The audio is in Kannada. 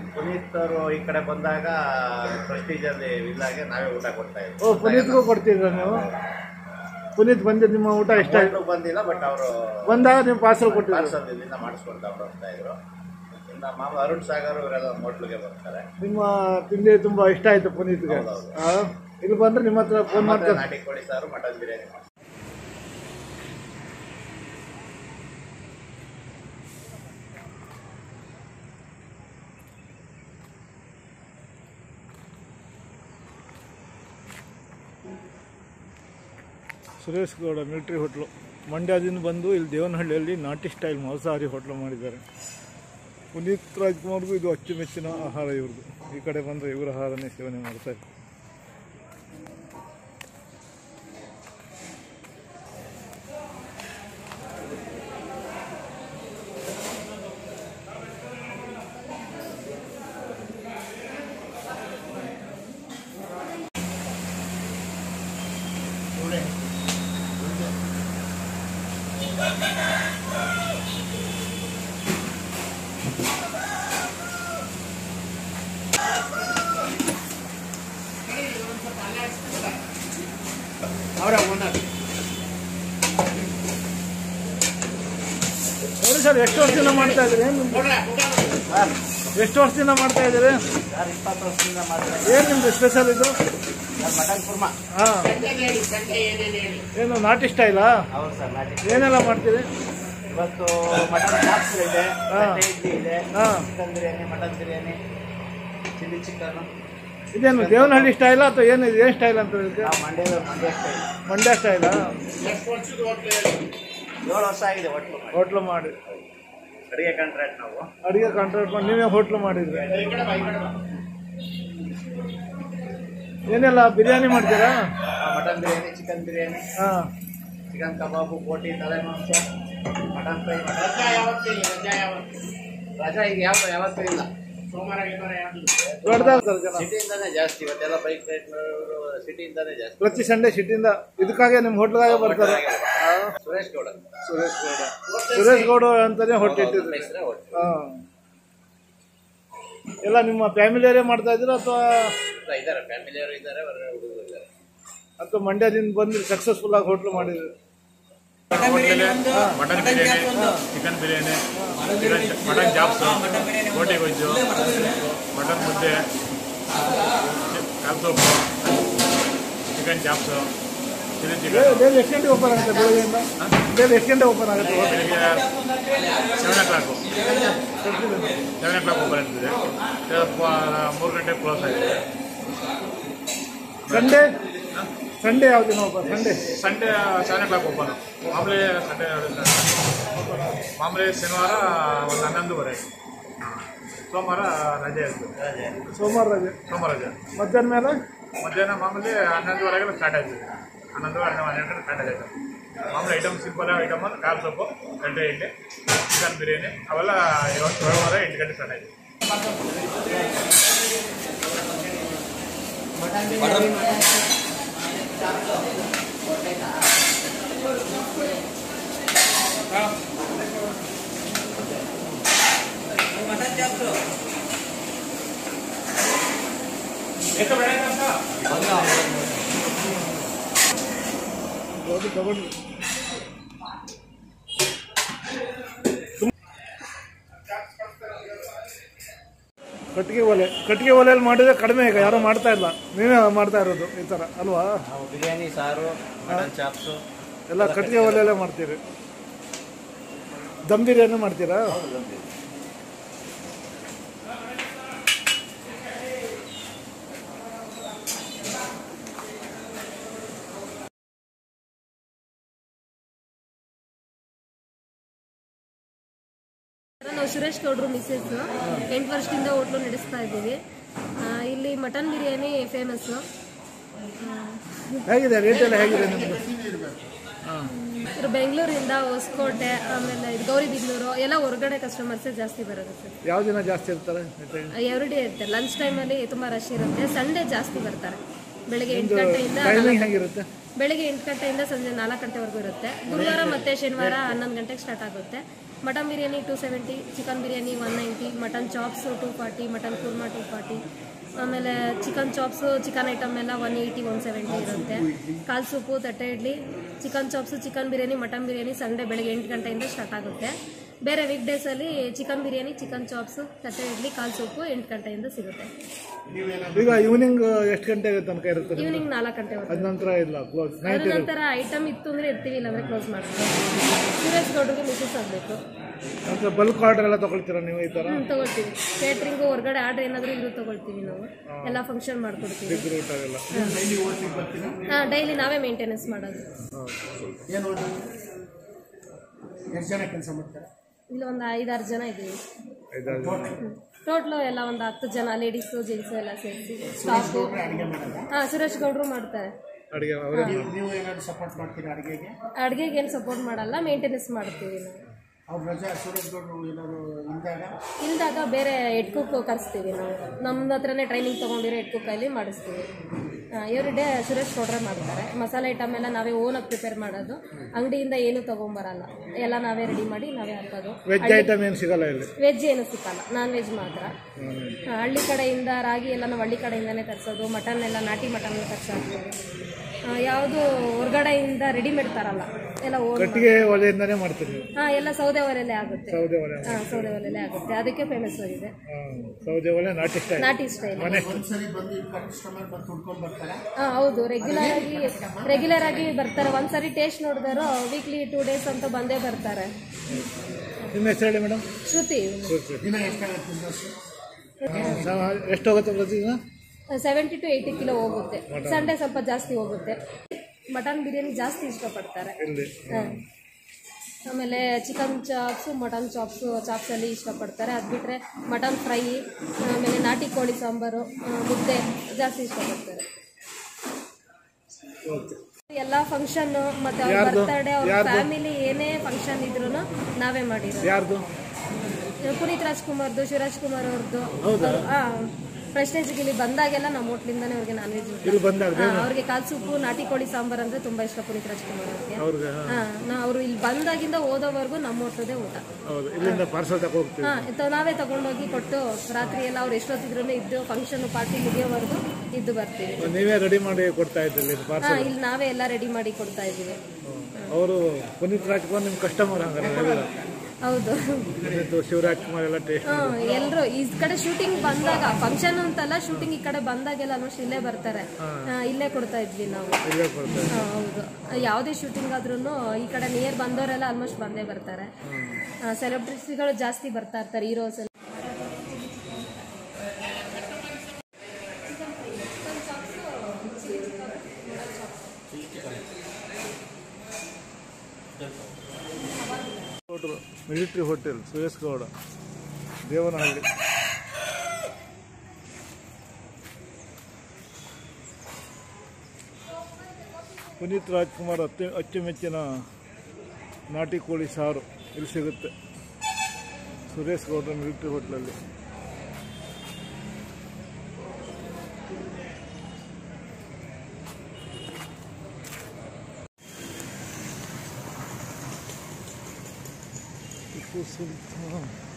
ಪುನೀತ್ ಅವರು ಈ ಕಡೆ ಬಂದಾಗ ಪ್ರೆಸ್ಟೀಜ್ ಅಲ್ಲಿ ಇಲ್ಲಾಗೆ ನಾವೇ ಊಟ ಕೊಡ್ತಾ ಓ ಪುನೀತ್ಗೂ ಕೊಡ್ತಿದ್ರ ನೀವು ಪುನೀತ್ ಬಂದಿದ್ದು ನಿಮ್ಮ ಊಟ ಇಷ್ಟ ಆಯ್ತು ಇದ್ರು ಬಂದಿಲ್ಲ ಬಟ್ ಅವರು ಬಂದಾಗ ನೀವು ಪಾರ್ಸಲ್ ಕೊಟ್ಟಿದ್ರು ಪಾರ್ಸಲ್ ಇಲ್ಲಿಂದ ಮಾಡಿಸ್ಕೊಂಡವ್ರು ಹೋಗ್ತಾ ಇದ್ರು ಇನ್ನು ಮಾಮ ಅರುಣ್ ಸಾಗರ್ ಇವರೆಲ್ಲ ಹೋಟ್ಲಿಗೆ ಬರ್ತಾರೆ ನಿಮ್ಮ ತಿಂಡಿ ತುಂಬಾ ಇಷ್ಟ ಆಯ್ತು ಪುನೀತ್ಗೆ ಹೌದೌದು. ಆ? ಇಲ್ಲಿ ಬಂದ್ರೆ ನಿಮ್ಮ ಹತ್ರ ಫೋನ್ ಮತ್ತೆ ಮಾಡ್ತಾರೆ ನಾಟಿ ಕೋಳಿ ಸಾರು ಮಟನ್ ಬಿರಿಯಾನಿ ಮಾಡ್ತಾರೆ. ಸುರೇಶ್ ಗೌಡ ಮಿಲಿಟ್ರಿ ಹೋಟ್ಲು ಮಂಡ್ಯದಿಂದ ಬಂದು ಇಲ್ಲಿ ದೇವನಹಳ್ಳಿಯಲ್ಲಿ ನಾಟಿ ಸ್ಟೈಲ್ ಮಾಂಸಾಹಾರಿ ಹೋಟ್ಲು ಮಾಡಿದ್ದಾರೆ ಪುನೀತ್ ರಾಜ್ಕುಮಾರ್ಗೂ ಇದು ಅಚ್ಚುಮೆಚ್ಚಿನ ಆಹಾರ ಇವ್ರದ್ದು ಈ ಕಡೆ ಬಂದರೆ ಇವರ ಆಹಾರನೇ ಸೇವನೆ ಮಾಡ್ತಾರೆ ನೋಡಿ ಸರ್ ಎಷ್ಟು ವರ್ಷದಿಂದ ಮಾಡ್ತಾ ಇದ್ದೀರಿ ಎಷ್ಟು ವರ್ಷದಿಂದ ಮಾಡ್ತಾ ಇದ್ದೀರಿ ಸರ್ ಇಪ್ಪತ್ತು ವರ್ಷದಿಂದ ಮಾಡ್ತಾರೆ ಏನು ನಿಮ್ದು ಸ್ಪೆಷಲ್ ಇದು ಸರ್ ಮಟನ್ ಕುರ್ಮಾ ಹಾಂ ಏನು ನಾಟಿ ಸ್ಟೈಲಾ ಹೌದು ಸರ್ ನಾಟಿ ಏನೆಲ್ಲ ಮಾಡ್ತೀರಿ ಇವತ್ತು ಮಟನ್ ಚಾಪ್ಸ್ ಇದೆ ಹಾ. ತಟ್ಟೆ ಇಡ್ಲಿ ಇದೆ ಹಾ. Chicken biryani mutton biryani chilli chicken ಇದೇನು ದೇವನಹಳ್ಳಿ ಸ್ಟೈಲಾ ಅಥವಾ ಏನು ಇದು ಏನು ಸ್ಟೈಲ್ ಅಂತ ಇದಕ್ಕೆ ನಾವು ಮಂಡ್ಯದ ಮಂಡ್ಯ ಸ್ಟೈಲ್ ಮಂಡ್ಯ ಸ್ಟೈಲಾ ಏಳು ವರ್ಷ ಆಗಿದೆ ಒಟ್ಟು ಹೋಟ್ಲು ಮಾಡಿ ಅಡಿಗೆ ಕಾಂಟ್ರಾಕ್ಟ್ ನಾವು ಅಡಿಗೆ ಕಾಂಟ್ರಾಕ್ಟ್ ಮಾಡಿ ನೀವೇ ಹೋಟ್ಲು ಮಾಡಿದ್ರಿ ಏನೆಲ್ಲ ಬಿರಿಯಾನಿ ಮಾಡ್ತೀರಾ ಮಟನ್ ಬಿರಿಯಾನಿ ಚಿಕನ್ ಬಿರಿಯಾನಿ ಹಾಂ ಚಿಕನ್ ಕಬಾಬು ಬೋಟಿ ತಲೆ ಮಾಂಸ ಮಟನ್ ಫ್ರೈ ರಜಾ ಈಗ ಯಾವ ಯಾವತ್ತೂ ಇಲ್ಲ ದೊಡ್ಡದಾಗ ಸರ್ ಜನ ಸಿಟಿಯಿಂದಾನೇ ಜಾಸ್ತಿ ಇವತ್ತೆಲ್ಲ ಬೈಕ್ ರೈಡ್ ಸಿಟಿಯಿಂದಾನೇ ಜಾಸ್ತಿ ಪ್ರತಿ ಸಂಡೇ ಸಿಟಿಯಿಂದ ಇದಕ್ಕಾಗೆ ನಿಮ್ಮ ಹೋಟ್ಲಾಗೆ ಬರ್ತಾರೆ ಸುರೇಶ್ ಗೌಡ ಸುರೇಶ್ ಗೌಡ ಸುರೇಶ್ ಗೌಡ ಅಂತಾನೆ ಹೊಟ್ಟೆ ನಮ್ಮ ಇಟ್ಟಿದ್ರು ಹೆಸರೇ ಒಟ್ಟು ಹಾಂ ಎಲ್ಲ ನಿಮ್ಮ ಫ್ಯಾಮಿಲಿಯವರೇ ಮಾಡ್ತಾ ಇದ್ದೀರಾ ಅಥವಾ ಇದ್ದಾರೆ ಫ್ಯಾಮಿಲಿಯವರು ಇದ್ದಾರೆ ಹೊರಗಡೆ ಹುಡುಗರು ಇದ್ದಾರೆ ಅಥವಾ ಮಂಡ್ಯದಿಂದ ಬಂದು ಸಕ್ಸಸ್ಫುಲ್ ಆಗಿ ಹೋಟ್ಲು ಮಾಡಿದ್ರು mutton biryani chicken biryani chicken mutton chops ಗೋಟಿ ಗೊಜ್ಜು ಮಟನ್ ಮುದ್ದೆ ಕಾಲ್ ಸೊಪ್ಪು chicken chops chilli chicken daily ಎಷ್ಟು ಗಂಟೆ ಓಪನ್ ಆಗುತ್ತೆ ಬೆಳಗ್ಗೆಯಿಂದ ಡೈಲಿ ಎಷ್ಟು ಗಂಟೆ ಓಪನ್ ಆಗುತ್ತೆ ಬೆಳಿಗ್ಗೆ seven o'clock seven o'clock open ಇರ್ತದೆ ಮೂರು ಗಂಟೆ ಕ್ಲೋಸ್ ಆಗಿದೆ ಸಂಡೇ ಸಂಡೇ ಯಾವ ದಿನ open Sunday Sunday seven o'clock open ಮಾಮೂಲಿ ಸಂಡೇ ಮಾಮೂಲಿ ಶನಿವಾರ ಒಂದು ಹನ್ನೊಂದುವರೆ ಸೋಮವಾರ ರಜೆ ಇರ್ತದೆ ಸೋಮವಾರ ರಜೆ ಸೋಮವಾರ ರಜೆ ಮಧ್ಯಾಹ್ನ ಮೇಲೆ ಮಧ್ಯಾಹ್ನ ಮಾಮೂಲಿ ಹನ್ನೊಂದುವರೆಗೆಲ್ಲ ಸ್ಟಾರ್ಟ್ ಆಯ್ತದೆ ಹನ್ನೊಂದುವರೆ ಹನ್ನೆರಡು ಹನ್ನೆರಡು ಸ್ಟಾರ್ಟ್ ಆಗೈತೆ ಮಾಮೂಲಿ ಐಟಮ್ ಸಿಂಪಲ್ ಐಟಮ್ ಅಂದ್ರೆ ಕಾಲು ಸೊಪ್ಪು ಗಂಟೆ ಇಡ್ಲಿ ಚಿಕನ್ ಬಿರಿಯಾನಿ ಅವೆಲ್ಲ ಇವತ್ತು ಏಳುವರೆ ಎಂಟು ಗಂಟೆ ಸ್ಟಾರ್ಟ್ ಆಯ್ತು ಅದು ತಗೊಂಡು ಕಟ್ಟಿಗೆ ಒಲೆ ಕಟ್ಟಿಗೆ ಒಲೆಯಲ್ಲಿ ಮಾಡಿದ್ರೆ ಕಡಿಮೆ ಈಗ ಯಾರು ಮಾಡ್ತಾ ಇಲ್ಲ ನೀವೇ ಮಾಡ್ತಾ ಇರೋದು ಈ ಥರ ಅಲ್ವಾ ನಾವು ಬಿರಿಯಾನಿ ಸಾರು ಮಟನ್ ಚಾಪ್ಸು ಎಲ್ಲ ಕಟ್ಟಿಗೆ ಒಲೆಯಲ್ಲೇ ಮಾಡ್ತೀರಿ ದಮ್ ಬಿರಿಯಾನಿ ಮಾಡ್ತೀರಾ ನಾವು ಸುರೇಶ್ ಗೌಡ್ರು ಮಿಸ್ಸಸ್ ಎಂಟು ವರ್ಷದಿಂದ ಹೋಟ್ಲು ನಡೆಸ್ತಾ ಇದ್ದೀವಿ ಆ, ಇಲ್ಲಿ ಮಟನ್ ಬಿರಿಯಾನಿ ಫೇಮಸ್ಸು ಹೇಗಿದೆ ರೇಟ್ ಎಲ್ಲ ಹೇಗಿದೆ ನಿಮ್ಮದು ಇವರು ಬೆಂಗಳೂರಿಂದ ಹೊಸಕೋಟೆ ಆಮೇಲೆ ಇದು ಗೌರಿಬಿದನೂರು ಎಲ್ಲ ಹೊರಗಡೆ ಕಸ್ಟಮರ್ಸೇ ಜಾಸ್ತಿ ಬರೋದು ಸರ್ ಯಾವ ದಿನ ಜಾಸ್ತಿ ಇರ್ತಾರೆ ಎವ್ರಿ ಡೇ ಇರುತ್ತೆ ಲಂಚ್ ಟೈಮಲ್ಲಿ ತುಂಬ ರಶ್ ಇರುತ್ತೆ ಸಂಡೇ ಜಾಸ್ತಿ ಬರ್ತಾರೆ ಬೆಳಗ್ಗೆ ಎಂಟು ಗಂಟೆಯಿಂದ ಟೈಮಿಂಗ್ ಹೇಗಿರುತ್ತೆ ಬೆಳಗ್ಗೆ ಎಂಟು ಗಂಟೆಯಿಂದ ಸಂಜೆ ನಾಲ್ಕು ಗಂಟೆವರೆಗೂ ಇರುತ್ತೆ ಗುರುವಾರ ಮತ್ತೆ ಶನಿವಾರ ಹನ್ನೊಂದು ಗಂಟೆಗೆ ಸ್ಟಾರ್ಟ್ ಆಗುತ್ತೆ mutton biryani two seventy chicken biryani one ninety mutton chops two forty mutton korma two forty ಆಮೇಲೆ ಚಿಕನ್ ಚಾಪ್ಸು ಚಿಕನ್ ಐಟಮ್ ಎಲ್ಲ ಒನ್ ಏಯ್ಟಿ ಒನ್ ಸೆವೆಂಟಿ ಇರುತ್ತೆ ಕಾಲು ಸೂಪು ತಟ್ಟೆ idli chicken chops chicken biryani mutton biryani Sunday ಬೆಳಗ್ಗೆ ಎಂಟು ಗಂಟೆಯಿಂದ ಸ್ಟಾರ್ಟ್ ಆಗುತ್ತೆ ಬೇರೆ ವೀಕ್ ಡೇಸಲ್ಲಿ ಚಿಕನ್ ಬಿರಿಯಾನಿ ಚಿಕನ್ ಚಾಪ್ಸು ತಟ್ಟೆ ಇಡ್ಲಿ ಕಾಲು ಸೂಪು ಎಂಟು ಗಂಟೆಯಿಂದ ಸಿಗುತ್ತೆ ಈಗ ಈವ್ನಿಂಗ್ ಎಷ್ಟು ಗಂಟೆಗೆ ತನಕ ಇರುತ್ತೆ ನಿಮ್ದು? ಈವ್ನಿಂಗ್ ನಾಲ್ಕು ಗಂಟೆವರೆಗೆ ಅದ ನಂತರ ಇಲ್ಲ ಕ್ಲೋಸ್ ಅದ್ರ ನೈಟ್ ಇರುತ್ತೆ ನಂತರ ಐಟಮ್ ಇತ್ತು ಅಂದರೆ ಇರ್ತೀವಿ ಇಲ್ಲಾಂದರೆ ಕ್ಲೋಸ್ ಮಾಡ್ತೀವಿ ಸುರೇಶ್ ಗೌಡ್ರಿಗೆ ಮಿಸಸ್ ಆಗಬೇಕು ನಂತರ ಬಲ್ಕ್ ಆರ್ಡರ್ ಎಲ್ಲ ತಗೊಳ್ತೀರಾ ನೀವು ಈ ಥರ ಹ್ಞೂ ತಗೊಳ್ತೀವಿ ಕೇಟ್ರಿಂಗು ಹೊರಗಡೆ ಆರ್ಡ್ರ್ ಏನಾದರೂ ಇದ್ರು ತಗೊಳ್ತೀವಿ ನಾವು ಎಲ್ಲ ಫಂಕ್ಷನ್ ಮಾಡ್ಕೊಡ್ತೀವಿ ಬಿಗ್ ರೂಟ್ ಅವೆಲ್ಲ ಹಾಂ ಡೈಲಿ ನಾವೇ ಮೇಂಟೆನೆನ್ಸ್ ಮಾಡೋದು ಏನು ಎಷ್ಟು ಜನ ಕೆಲಸ ಮಾಡ್ತಾರೆ ಇಲ್ಲಿ ಒಂದು ಐದಾರು ಜನ ಇದ್ದೀವಿ ಐದಾರು ಟೋಟ್ಲು ಎಲ್ಲ ಒಂದು ಹತ್ತು ಜನ ಲೇಡೀಸು ಜೆಂಟ್ಸು ಎಲ್ಲ ಸೇರಿಸಿ ಸ್ಟಾಫು ಅಡುಗೆ ಮಾಡೋದ ಹಾಂ ಸುರೇಶ್ ಗೌಡ್ರು ಮಾಡ್ತಾರೆ ಅಡುಗೆ ಅವರೇ ನೀವು ಏನಾದ್ರು ಸಪೋರ್ಟ್ ಮಾಡ್ತೀರಾ ಅಡುಗೆಗೆ ಅಡುಗೆಗೆ ಏನು ಸಪೋರ್ಟ್ ಮಾಡಲ್ಲ ಮೇಂಟೆನೆನ್ಸ್ ಮಾಡ್ತೀವಿ ನಾವು ಅವ್ರ ರಜಾ ಸುರೇಶ್ ಗೌಡ್ರು ಏನಾದ್ರು ಇಲ್ದಾಗ ಇಲ್ದಾಗ ಬೇರೆ ಹೆಡ್ ಕುಕ್ ಕರೆಸ್ತೀವಿ ನಾವು ನಮ್ಮ ಹತ್ರನೇ ಟ್ರೈನಿಂಗ್ ತೊಗೊಂಡಿರೋ ಹೆಡ್ ಕುಕ್ ಅಲ್ಲಿ ಮಾಡಿಸ್ತೀವಿ ಎವ್ರಿ ಡೇ ಸುರೇಶ್ ಗೌಡ್ರೆ ಮಾಡ್ತಾರೆ ಮಸಾಲೆ ಐಟಮ್ ಎಲ್ಲ ನಾವೇ ಓನಾಗಿ ಪ್ರಿಪೇರ್ ಮಾಡೋದು ಅಂಗಡಿಯಿಂದ ಏನೂ ತೊಗೊಂಬರಲ್ಲ ಎಲ್ಲ ನಾವೇ ರೆಡಿ ಮಾಡಿ ನಾವೇ ಹಾಕೋದು ವೆಜ್ ಐಟಮ್ ಏನು ಸಿಗಲ್ಲ ಇಲ್ಲಿ ವೆಜ್ ಏನು ಸಿಕ್ಕಲ್ಲ ನಾನ್ ವೆಜ್ ಮಾತ್ರ ಆ, ಹಳ್ಳಿ ಕಡೆಯಿಂದ ರಾಗಿ ಎಲ್ಲ ನಾವು ಹಳ್ಳಿ ಕಡೆಯಿಂದನೇ ತರಿಸೋದು ಮಟನ್ ಎಲ್ಲ ನಾಟಿ ಮಟನ್ ತರಿಸೋದು ಯಾವುದು ಹೊರಗಡೆಯಿಂದ ರೆಡಿಮೇಡ್ ತರಲ್ಲ ಎಲ್ಲ ಓನ್ ಕಟ್ಟಿಗೆ ಒಲೆಯಿಂದನೇ ಮಾಡ್ತೀರಿ ನೀವು ಹಾಂ ಎಲ್ಲ ಸೌದೆ ಒಲೆಯಲ್ಲೇ ಆಗುತ್ತೆ ಸೌದೆ ಒಲೆ ಹಾಂ ಸೌದೆ ಒಲೆಯಲ್ಲೇ ಆಗುತ್ತೆ ಅದಕ್ಕೆ ಫೇಮಸ್ ಆಗಿದೆ ಹಾಂ ಸೌದೆ ಒಲೆ ನಾಟಿ ಸ್ಟೈಲ್ ನಾಟಿ ಸ್ಟೈಲ್ ಮನೆ ಒಂದ್ಸರಿ ಬಂದು ಇಲ್ಲಿ ಕಸ್ಟಮರ್ ಬಂದು ತುಡ್ಕೊಂಡು ಬರ್ತಾರೆ ಹಾಂ ಹೌದು ರೆಗ್ಯುಲರ್ ಆಗಿ ರೆಗ್ಯುಲರ್ ಆಗಿ ಬರ್ತಾರೆ ಒಂದ್ಸರಿ ಟೇಸ್ಟ್ ನೋಡಿದಾರು ವೀಕ್ಲಿ ಟೂ ಡೇಸ್ ಅಂತ ಬಂದೇ ಬರ್ತಾರೆ ನಿಮ್ಮ ಹೆಸರು ಹೇಳಿ ಮೇಡಮ್ ಶ್ರುತಿ ದಿನ ಎಷ್ಟಾಗುತ್ತೆ ಇಂಡಸ್ಟ್ರಿ ಎಷ್ಟು ಹೋಗುತ್ತೆ ಪ್ರತಿದಿನ ಸೆವೆಂಟಿ ಟು ಏಯ್ಟಿ ಕಿಲೋ ಹೋಗುತ್ತೆ ಸಂಡೇ ಸ್ವಲ್ಪ ಜಾಸ್ತಿ ಹೋಗುತ್ತೆ ಮಟನ್ ಬಿರಿಯಾನಿ ಜಾಸ್ತಿ ಇಷ್ಟಪಡ್ತಾರೆ ಇಲ್ಲಿ ಹಾಂ ಆಮೇಲೆ ಚಿಕನ್ ಚಾಪ್ಸು ಮಟನ್ ಚಾಪ್ಸು ಚಾಪ್ಸಲ್ಲಿ ಇಷ್ಟಪಡ್ತಾರೆ ಅದು ಬಿಟ್ಟರೆ ಮಟನ್ ಫ್ರೈ ಆಮೇಲೆ ನಾಟಿ ಕೋಳಿ ಸಾಂಬಾರು ಆ, ಮುದ್ದೆ ಜಾಸ್ತಿ ಇಷ್ಟಪಡ್ತಾರೆ ಓಕೆ ಎಲ್ಲ ಫಂಕ್ಷನ್ ಮತ್ತೆ ಅವ್ರ ಯಾರ್ದು? ಬರ್ತಡೇ ಅವ್ರ ಯಾರ್ದು? ಫ್ಯಾಮಿಲಿ ಏನೇ ಫಂಕ್ಷನ್ ಇದ್ರು ನಾವೇ ಮಾಡಿರೋದು ಯಾರ್ದು ಪುನೀತ್ ರಾಜ್ಕುಮಾರ್ದು ಶಿವರಾಜ್ ಕುಮಾರ್ ಅವ್ರದ್ದು ಹೌದಾ? ಪ್ರೆಸ್ಟೇಜ್ಗೆ ಇಲ್ಲಿ ಬಂದಾಗೆಲ್ಲ ನಮ್ಮ ಹೋಟ್ಲಿಂದಾನೇ ಅವ್ರಿಗೆ ನಾನ್ ವೆಜ್ ಇಲ್ಲಿ ಬಂದಾಗ ಅವ್ರಿಗೆ ಕಾಲ್ ಸೂಪು ನಾಟಿ ಕೋಳಿ ಸಾಂಬಾರ್ ಅಂದ್ರೆ ತುಂಬಾ ಇಷ್ಟ ಪುನೀತ್ ರಾಜ್ಕುಮಾರ್ ಅವ್ರಿಗೆ ಅವ್ರಿಗೆ ಹಾ ನಾ ಅವರು ಇಲ್ಲಿ ಬಂದಾಗಿಂದ ಓದೋವರೆಗೂ ನಮ್ಮ ಹೋಟ್ಲದೇ ಊಟ ಹೌದು ಇಲ್ಲಿಂದ ಪಾರ್ಸಲ್ ತಗೋ ಹೋಗ್ತೀವಿ ಹಾ ತ- ನಾವೇ ತಗೊಂಡೋಗಿ ಕೊಟ್ಟು ರಾತ್ರಿ ಎಲ್ಲ ಅವ್ರು ಎಷ್ಟೊತ್ತಿದ್ರು ಇದ್ದು ಫಂಕ್ಷನ್ ಪಾರ್ಟಿ ಮುಗಿಯೋವರೆಗೂ ಇದ್ದು ಬರ್ತೀವಿ ನೀವೇ ರೆಡಿ ಮಾಡಿ ಕೊಡ್ತಾ ಇದ್ದಿಲ್ಲ ಹಾ ಪಾರ್ಸಲ್ ಇಲ್ಲಿ ನಾವೇ ಎಲ್ಲ ರೆಡಿ ಮಾಡಿ ಕೊಡ್ತಾ ಇದೀವಿ ಅವರು ಪುನೀತ್ ರಾಜ್ಕುಮಾರ್ ನಿಮ್ಮ ಕಸ್ಟಮರ್ ಹಂಗಾರೆ ಹೌದು ಪುನೀತ್ ಶಿವರಾಜ್ ಕುಮಾರ್ ಎಲ್ಲ ಟೇಸ್ಟ್ ಹ್ಮ್ ಎಲ್ರು ಈ ಕಡೆ ಶೂಟಿಂಗ್ ಬಂದಾಗ ಫಂಕ್ಷನ್ ಅಂತಲ್ಲ ಶೂಟಿಂಗ್ ಈ ಕಡೆ ಬಂದಾಗೆಲ್ಲ ಆಲ್ಮೋಸ್ಟ್ ಇಲ್ಲೇ ಬರ್ತಾರೆ ಹಾ, ಇಲ್ಲೇ ಕೊಡ್ತಾ ಇದ್ವಿ ನಾವು ಇಲ್ಲೇ ಕೊಡ್ತಾರೆ ಹಾ, ಹೌದು ಯಾವುದೇ ಶೂಟಿಂಗ್ ಆದ್ರೂ ಈ ಕಡೆ ನಿಯರ್ ಬಂದವರೆಲ್ಲ ಆಲ್ಮೋಸ್ಟ್ ಬಂದೇ ಬರ್ತಾರೆ ಸೆಲೆಬ್ರಿಟಿಗಳು ಜಾಸ್ತಿ ಬರ್ತಾ ಇರ್ತಾರೆ heroes hotel military hotel Suresh Gowda Devanahalli Puneeth Rajkumar ಅತ್ಯ ಅಚ್ಚುಮೆಚ್ಚಿನ ನಾಟಿ ಕೋಳಿ ಸಾರು ಇಲ್ಲಿ ಸಿಗುತ್ತೆ ಸುರೇಶ್ ಗೌಡ್ರ ಮಿಲಿಟ್ರಿ ಹೋಟ್ಲಲ್ಲಿ ಟಿಪ್ಪು ಸುಲ್ತಾನ್